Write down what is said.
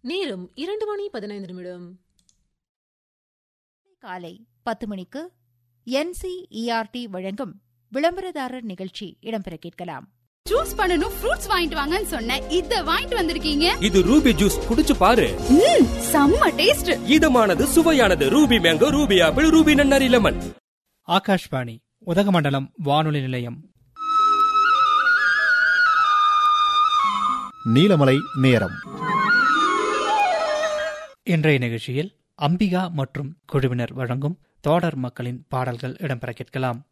நேரம் இரண்டு மணி பதினைந்து நிமிடம் காலை பத்து மணிக்கு என்சிஇஆர்டி வழங்கும் விளம்பரதாரர் நிகழ்ச்சி இடம்பெற கேட்கலாம் ஜூஸ் பண்ணனும் ஃப்ரூட்ஸ் வாங்கிட்டு வாங்கன்னு சொன்னேன் இத வாங்கிட்டு வந்திருக்கீங்க இது ரூபி ஜூஸ் குடிச்சு பாரு ம் செம்ம டேஸ்ட் இதமானது சுவையானது Ruby mango Ruby apple Ruby நன்னாரி லெமன் ஆகாஷ்வாணி உதகமண்டலம் வானொலி நிலையம் நீலமலை நேரம் இன்றைய நிகழ்ச்சியில் அம்பிகா மற்றும் குழுவினர் வழங்கும் தோடர் மக்களின் பாடல்கள் இடம்பெற கேட்கலாம்